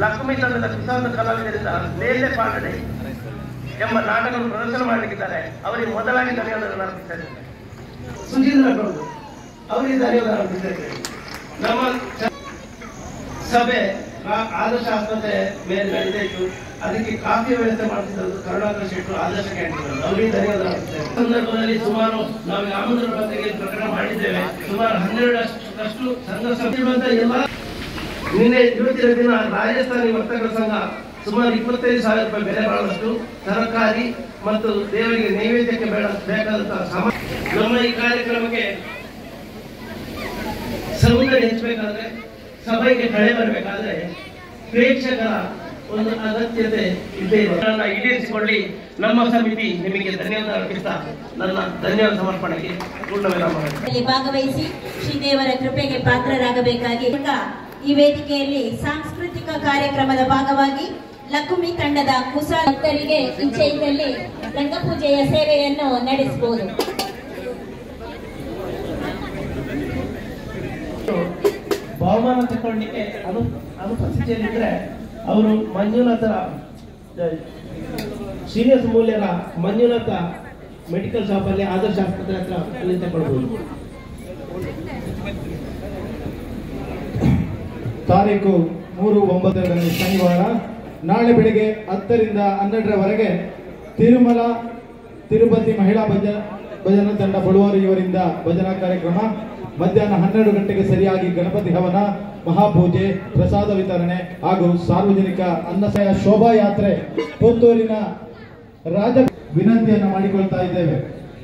ಲಕ್ಷ್ಮೀ ತಂಡದ ಕುಸಾದ ಕಲಾವಿದರಿಂದ ನೇಲೆ ಪಾಲನೆ ಎಂಬ ನಾಟಕವನ್ನು ಪ್ರದರ್ಶನ ಮಾಡಲಿಕ್ಕಿದ್ದಾರೆ ಅವರಿಗೆ ಮೊದಲಾಗಿ ಧನ್ಯವಾದಗಳನ್ನು ಅರ್ಪಿಸ್ತಾರೆ ಸುಧೀಂದ್ರ ಗೌಡ್ರು ಅವರಿಗೆ ಧನ್ಯವಾದ ಅರ್ಪಿಸ್ತಾರೆ ನಮ್ಮ ಚ- ಸಭೆ ಆ- ಆದರ್ಶ ಆಸ್ಪತ್ರೆ ಮೇಲೆ ನಡೆದಿತ್ತು ಅದಕ್ಕೆ ಕಾಫಿ ವ್ಯವಸ್ಥೆ ಮಾಡ್ತಿದ್ದು ಕರುಣಾಕರ ಶೆಟ್ಟರು ಆದರ್ಶ ಕ್ಯಾಂಟೀನ್ ಅವರಿಗೆ ಧನ್ಯವಾದ ಅರ್ಪಿಸ್ತಾರೆ. ಈ ಸಂದರ್ಭದಲ್ಲಿ ಸುಮಾರು ನಾವು ಈ ಆಮಂತ್ರಣ ಪತ್ರಿಕೆ ಪ್ರಕರಣ ಮಾಡಿದ್ದೇವೆ ಸುಮಾರು ಹನ್ನೆರಡಷ್ಟು ಸಂಘ ಸಂಸ್ಥೆಗಳಿಂದ ಎಲ್ಲ ನಿನ್ನೆ ಇವತ್ತಿನ ದಿನ ರಾಜಸ್ಥಾನಿ ವರ್ತಕರ ಸಂಘ ಸುಮಾರು ಇಪ್ಪತ್ತೈದು ಸಾವಿರ ರೂಪಾಯಿ ಬೆಲೆ ಬಾಳುವಷ್ಟು ತರಕಾರಿ ಮತ್ತು ದೇವರಿಗೆ ನೈವೇದ್ಯಕ್ಕೆ ಬೇಡ ಬೇಕಾದಂತಹ ಸಮ ನಮ್ಮ ಈ ಕಾರ್ಯಕ್ರಮಕ್ಕೆ ಸೌಂದರ್ಯ ಹೆಚ್ಚಬೇಕಾದ್ರೆ ಸಭೆಗೆ ಕಳೆ ಬರಬೇಕಾದ್ರೆ ಪ್ರೇಕ್ಷಕರ ಒಂದು ಅಗತ್ಯತೆ ಇದ್ದೇ ಇದೆ ಅದನ್ನ ಈಡೇರಿಸಿಕೊಳ್ಳಿ ನಮ್ಮ ಸಮಿತಿ ನಿಮಗೆ ಧನ್ಯವಾದ ಅರ್ಪಿಸ್ತಾ ನನ್ನ ಧನ್ಯವಾದ ಸಮರ್ಪಣೆಗೆ ಪೂರ್ಣ ವಿರಾಮ ಮಾಡ್ತೀನಿ. ಇಲ್ಲಿ ಭಾಗವಹಿಸಿ ಶ್ರೀದೇವರ ಕೃಪೆಗೆ ಪಾತ್ರರಾಗಬೇಕಾಗಿ ಈಗ ಈ ವೇದಿಕೆಯಲ್ಲಿ ಸಾಂಸ್ಕೃತಿಕ ಕಾರ್ಯಕ್ರಮದ ಭಾಗವಾಗಿ ಲಕುಮಿ ತಂಡದ ಕುಸ ಭಕ್ತರಿಗೆ ಇಚ್ಛೆ ಇದ್ದಲ್ಲಿ ರಂಗಪೂಜೆಯ ಸೇವೆಯನ್ನು ನಡೆಸಬಹುದು ಬಹುಮಾನ ತಗೊಳ್ಳಿಕ್ಕೆ ಅನು ಅನುಪಸ್ಥಿತಿಯಲ್ಲಿದ್ರೆ ಅವರು ಮಂಜುನಾಥ ಸೀರಿಯಸ್ ಮೂಲ್ಯರ ಮಂಜುನಾಥ ಮೆಡಿಕಲ್ ಶಾಪ್ ಅಲ್ಲಿ ಆದರ್ಶ ಆಸ್ಪತ್ರೆ ಹತ್ರ ಅಲ್ಲಿ ತಗೊಳ್ಬಹುದು ತಾರೀಕು ಮೂರು ಒಂಬತ್ತರಲ್ಲಿ ಶನಿವಾರ ನಾಳೆ ಬೆಳಿಗ್ಗೆ ಹತ್ತರಿಂದ ಹನ್ನೆರಡರವರೆಗೆ ತಿರುಮಲ ತಿರುಪತಿ ಮಹಿಳಾ ಭಜ ಭಜನಾ ತಂಡ ಬಳುವಾರು ಇವರಿಂದ ಭಜನಾ ಕಾರ್ಯಕ್ರಮ ಮಧ್ಯಾಹ್ನ ಹನ್ನೆರಡು ಗಂಟೆಗೆ ಸರಿಯಾಗಿ ಗಣಪತಿ ಹವನ ಮಹಾಪೂಜೆ ಪ್ರಸಾದ ವಿತರಣೆ ಹಾಗೂ ಸಾರ್ವಜನಿಕ ಅನ್ನಸಯ ಶೋಭಾಯಾತ್ರೆ ಪುತ್ತೂರಿನ ರಾಜ ವಿನಂತಿಯನ್ನು ಮಾಡಿಕೊಳ್ತಾ ಇದ್ದೇವೆ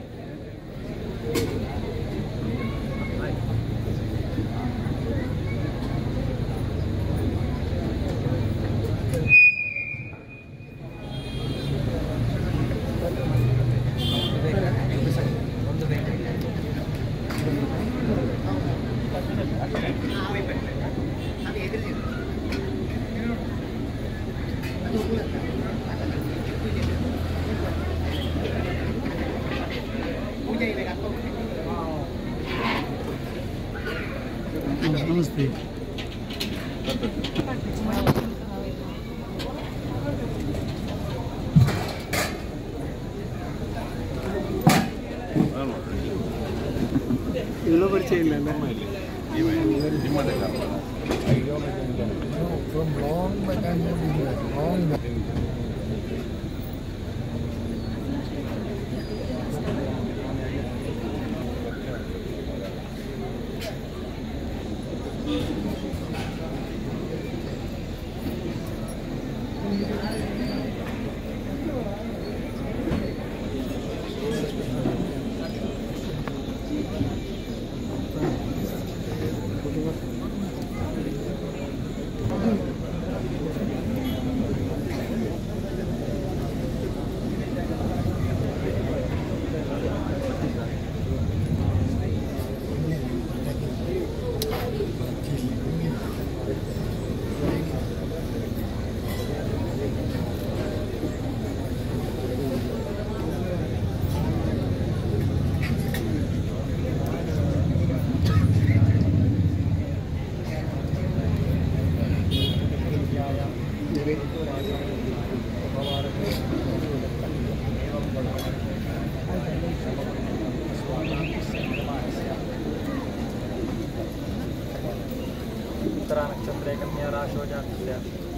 उत्तरा नक्षत्रे कन्या राशो जातस्य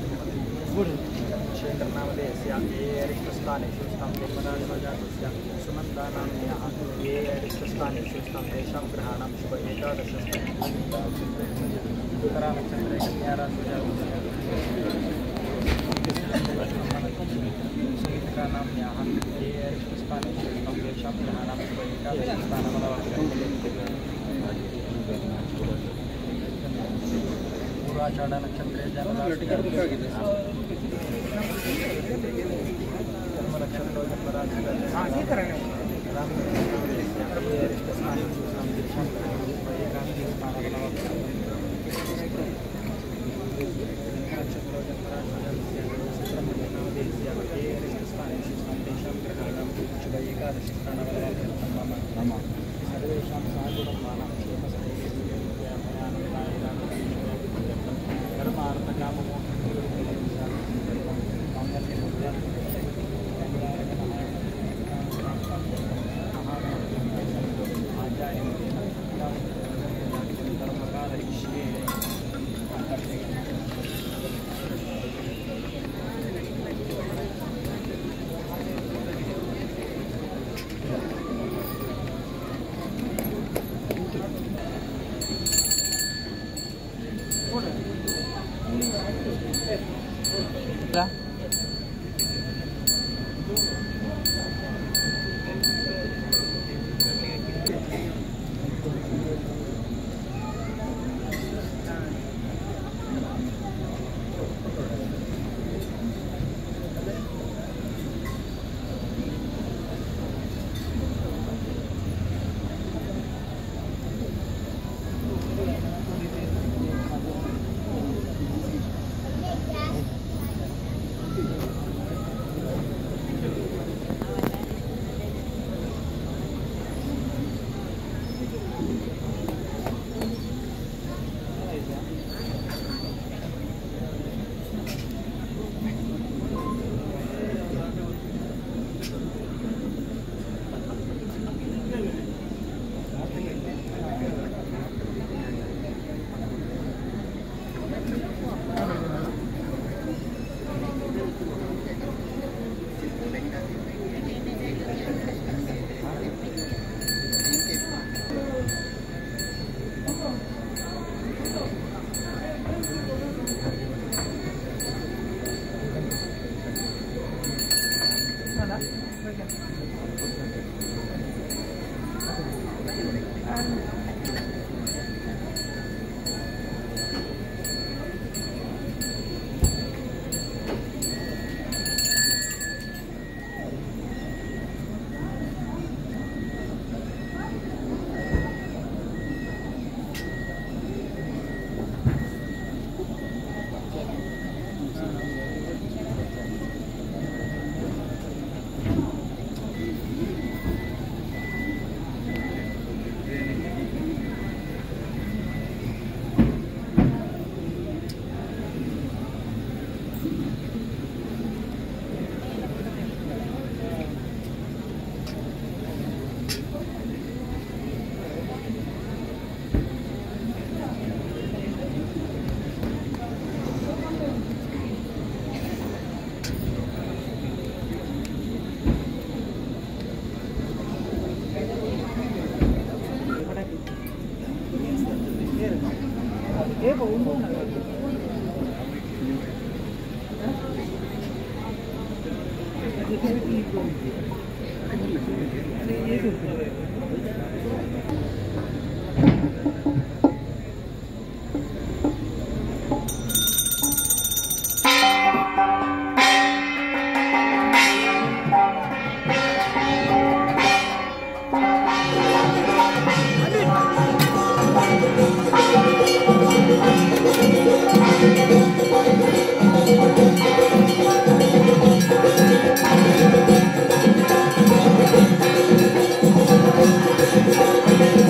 क्षेत्रनामधेयस्य ये रिक्तस्थानेषु स्तं जन्मराशो जातस्य सुमन्तानाम्न्यः ये रिक्तस्थानेषु स्तं तेषां ग्रहाणां शुभ एकादश उत्तरा नक्षत्रे कन्या राशो जातस्य सुमित्रानाम्न्याः ये रिक्तस्थानेषु स्तं तेषां ग्रहाणां शुभ एकादश पूर्वाषाढ नक्षत्रे जन्मनक्षत्रो सर्वेषां सागुणमानां क्षेमसमये धर्मार्थकाममोक्षं Thank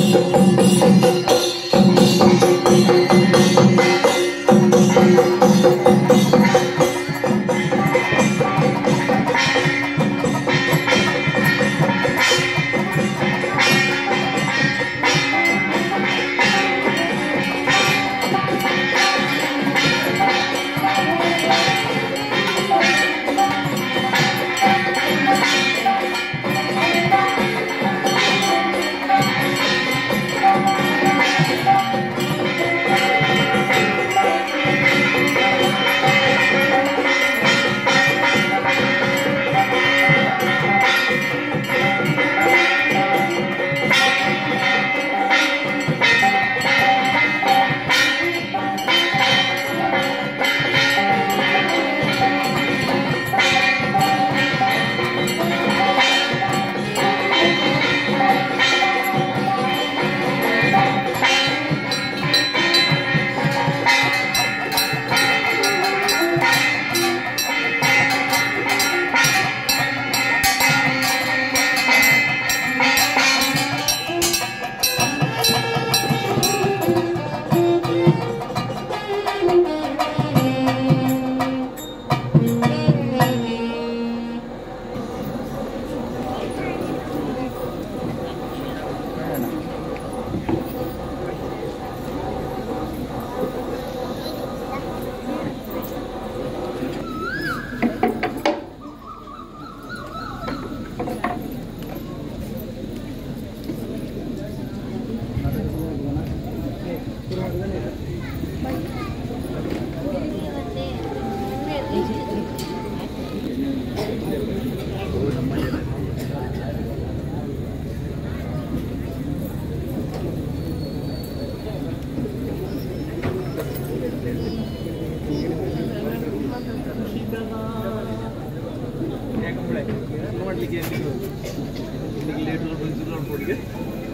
ಮಾಡ್ಲಿಕ್ಕೆ ಲೇಟ್ ಬಂದಿರೋ ನೋಡ್ಕೊಡಿಗೆ